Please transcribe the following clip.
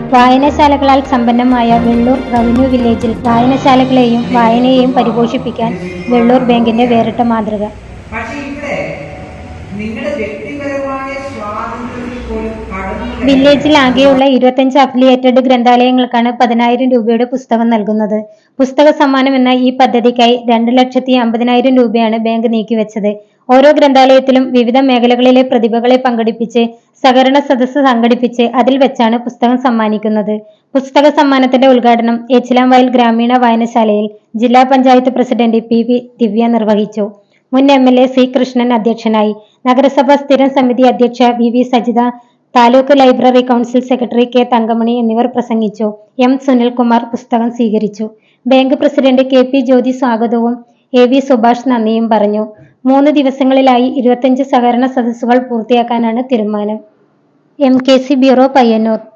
വായനശാലകളാൽ സമ്പന്നമായ വെള്ളൂർ റവന്യൂ വില്ലേജിൽ വായനശാലകളെയും വായനയെയും പരിപോഷിപ്പിക്കാൻ വെള്ളൂർ ബാങ്കിന്റെ വേറിട്ട മാതൃക പക്ഷെ ഇവിടെ നിങ്ങളുടെ വ്യക്തിപരമായ സ്വാതന്ത്ര്യത്തിൽ പോലും കടന്നു വില്ലേജിൽ ആകെയുള്ള ഇരുപത്തഞ്ച് അഫിലിയേറ്റഡ് ഗ്രന്ഥാലയങ്ങൾക്കാണ് പതിനായിരം രൂപയുടെ പുസ്തകം നൽകുന്നത് പുസ്തക സമ്മാനം എന്ന ഈ പദ്ധതിക്കായി രണ്ട് ലക്ഷത്തി അമ്പതിനായിരം രൂപയാണ് ബാങ്ക് നീക്കിവെച്ചത് ഓരോ ഗ്രന്ഥാലയത്തിലും വിവിധ മേഖലകളിലെ പ്രതിഭകളെ പങ്കെടുപ്പിച്ച് സഹകരണ സദസ്സ് സംഘടിപ്പിച്ച് അതിൽ വെച്ചാണ് പുസ്തകം സമ്മാനിക്കുന്നത് പുസ്തക സമ്മാനത്തിന്റെ ഉദ്ഘാടനം ഏച്ചിലാംവയൽ ഗ്രാമീണ വായനശാലയിൽ ജില്ലാ panchayat president P V Divya നിർവഹിച്ചു മുൻ M L A C Krishnan അധ്യക്ഷനായി നഗരസഭ സ്ഥിരം സമിതി അധ്യക്ഷ V V Sajitha taluk library council secretary K Thankamani എന്നിവർ പ്രസംഗിച്ചു എം സുനിൽകുമാർ പുസ്തകം സ്വീകരിച്ചു bank president K P Jyothi സ്വാഗതവും എ വി സുഭാഷ് നന്ദിയും പറഞ്ഞു മൂന്ന് ദിവസങ്ങളിലായി ഇരുപത്തഞ്ച് സഹകരണ സദസ്സുകൾ പൂർത്തിയാക്കാനാണ് തീരുമാനം M K C bureau Payyanur